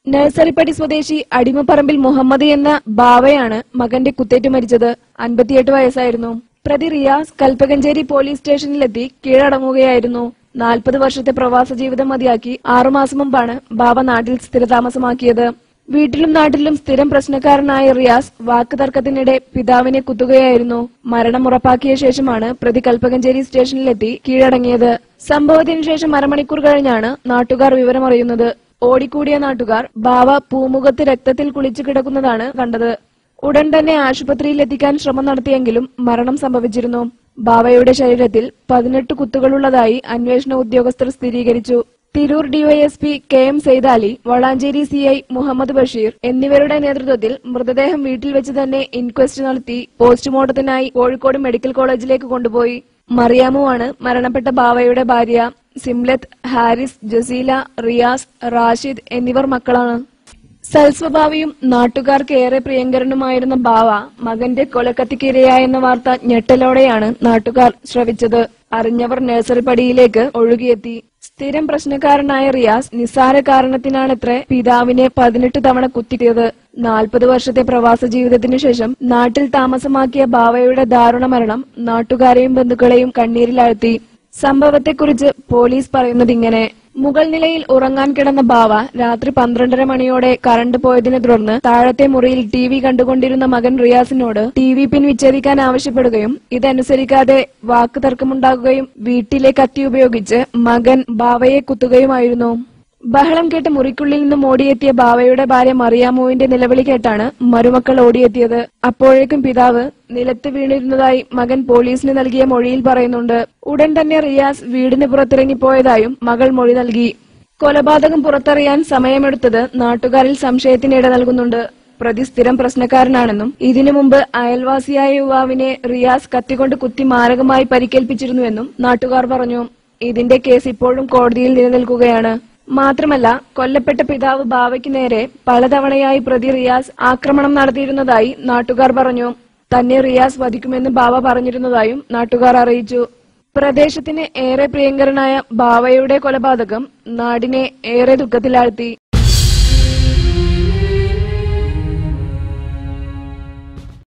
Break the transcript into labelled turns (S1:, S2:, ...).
S1: നഴ്സറിപ്പടി സ്വദേശി അടിമപ്പറമ്പിൽ മുഹമ്മദ് എന്ന ബാവയാണ് മകന്റെ കുത്തേറ്റ് മരിച്ചത് അൻപത്തിയെട്ട് വയസ്സായിരുന്നു പ്രതി റിയാസ് കൽപ്പകഞ്ചേരി പോലീസ് സ്റ്റേഷനിലെത്തി കീഴടങ്ങുകയായിരുന്നു നാൽപ്പത് വർഷത്തെ പ്രവാസ ജീവിതം മതിയാക്കി ആറുമാസം മുമ്പാണ് ബാവ നാട്ടിൽ സ്ഥിരതാമസമാക്കിയത് വീട്ടിലും നാട്ടിലും സ്ഥിരം പ്രശ്നക്കാരനായ റിയാസ് വാക്ക് തർക്കത്തിനിടെ പിതാവിനെ കുത്തുകയായിരുന്നു മരണം ഉറപ്പാക്കിയ ശേഷമാണ് പ്രതി കൽപ്പകഞ്ചേരി സ്റ്റേഷനിലെത്തി കീഴടങ്ങിയത് സംഭവത്തിനു ശേഷം അരമണിക്കൂർ കഴിഞ്ഞാണ് നാട്ടുകാർ വിവരമറിയുന്നത് ഓടിക്കൂടിയ നാട്ടുകാർ ബാവ പൂമുഖത്ത് രക്തത്തിൽ കുളിച്ചു കിടക്കുന്നതാണ് കണ്ടത് ഉടൻ തന്നെ ആശുപത്രിയിൽ എത്തിക്കാൻ ശ്രമം നടത്തിയെങ്കിലും മരണം സംഭവിച്ചിരുന്നു ബാവയുടെ ശരീരത്തിൽ പതിനെട്ട് കുത്തുകളുള്ളതായി അന്വേഷണ ഉദ്യോഗസ്ഥർ സ്ഥിരീകരിച്ചു Tirur DYSP K M Saithali Valanchery C I Muhammad Basheer എന്നിവരുടെ നേതൃത്വത്തിൽ മൃതദേഹം വീട്ടിൽ വെച്ച് തന്നെ ഇൻക്വസ്റ്റ് നടത്തി പോസ്റ്റ്മോർട്ടത്തിനായി കോഴിക്കോട് മെഡിക്കൽ കോളേജിലേക്ക് കൊണ്ടുപോയി മറിയാമുവാണ് മരണപ്പെട്ട ബാവയുടെ ഭാര്യ സിംലത്ത് ഹാരിസ് ജസീല റിയാസ് റാഷിദ് എന്നിവർ മക്കളാണ് സൽസ്വഭാവിയും നാട്ടുകാർക്ക് ഏറെ പ്രിയങ്കരനുമായിരുന്ന ബാവ മകന്റെ കൊലക്കത്തിക്കിരയായെന്ന വാർത്ത ഞെട്ടലോടെയാണ് നാട്ടുകാർ ശ്രവിച്ചത് അറിഞ്ഞവർ നഴ്സറി പടിയിലേക്ക് ഒഴുകിയെത്തി സ്ഥിരം പ്രശ്നക്കാരനായ റിയാസ് നിസ്സാര കാരണത്തിനാണത്രേ പിതാവിനെ പതിനെട്ട് തവണ കുത്തിയത് നാൽപ്പത് വർഷത്തെ പ്രവാസ ജീവിതത്തിനു ശേഷം നാട്ടിൽ താമസമാക്കിയ ബാവയുടെ ദാരുണ മരണം നാട്ടുകാരെയും ബന്ധുക്കളെയും കണ്ണീരിലാഴ്ത്തി സംഭവത്തെക്കുറിച്ച് പോലീസ് പറയുന്നത് ഇങ്ങനെ മുകൾ നിലയിൽ ഉറങ്ങാൻ കിടന്ന ബാവ രാത്രി പന്ത്രണ്ടര മണിയോടെ കറണ്ട് പോയതിനെ തുടർന്ന് താഴത്തെ മുറിയിൽ ടി വി കണ്ടുകൊണ്ടിരുന്ന മകൻ റിയാസിനോട് ടി വി പിൻ വിച്ഛേദിക്കാൻ ആവശ്യപ്പെടുകയും ഇതനുസരിക്കാതെ വാക്ക് തർക്കമുണ്ടാകുകയും വീട്ടിലെ കത്തി ഉപയോഗിച്ച് മകൻ ബാവയെ കുത്തുകയുമായിരുന്നു ബഹളം കേട്ട് മുറിക്കുള്ളിൽ നിന്നും ഓടിയെത്തിയ ബാവയുടെ ഭാര്യ മറിയാമുവിന്റെ നിലവിളി കേട്ടാണ് മരുമക്കൾ ഓടിയെത്തിയത് അപ്പോഴേക്കും പിതാവ് നിലത്ത് വീണിരുന്നതായി മകൻ പോലീസിന് നൽകിയ മൊഴിയിൽ പറയുന്നുണ്ട് ഉടൻ തന്നെ റിയാസ് വീടിന് പുറത്തിറങ്ങിപ്പോയതായും മകൾ മൊഴി നൽകി കൊലപാതകം പുറത്തറിയാൻ സമയമെടുത്തത് നാട്ടുകാരിൽ സംശയത്തിനിട നൽകുന്നുണ്ട് പ്രതി സ്ഥിരം പ്രശ്നക്കാരനാണെന്നും ഇതിനു മുമ്പ് അയൽവാസിയായ യുവാവിനെ റിയാസ് കത്തികൊണ്ട് കുത്തി മാരകമായി പരിക്കേൽപ്പിച്ചിരുന്നുവെന്നും നാട്ടുകാർ പറഞ്ഞു ഇതിന്റെ കേസ് ഇപ്പോഴും കോടതിയിൽ നിലനിൽക്കുകയാണ് മാത്രമല്ല കൊല്ലപ്പെട്ട പിതാവ് ബാവയ്ക്ക് നേരെ പലതവണയായി പ്രതി റിയാസ് ആക്രമണം നടത്തിയിരുന്നതായി നാട്ടുകാർ പറഞ്ഞു തന്നെ റിയാസ് വധിക്കുമെന്ന് ബാവ പറഞ്ഞിരുന്നതായും നാട്ടുകാർ അറിയിച്ചു പ്രദേശത്തിന് ഏറെ പ്രിയങ്കരനായ ബാവയുടെ കൊലപാതകം നാടിനെ ഏറെ ദുഃഖത്തിലാഴ്ത്തി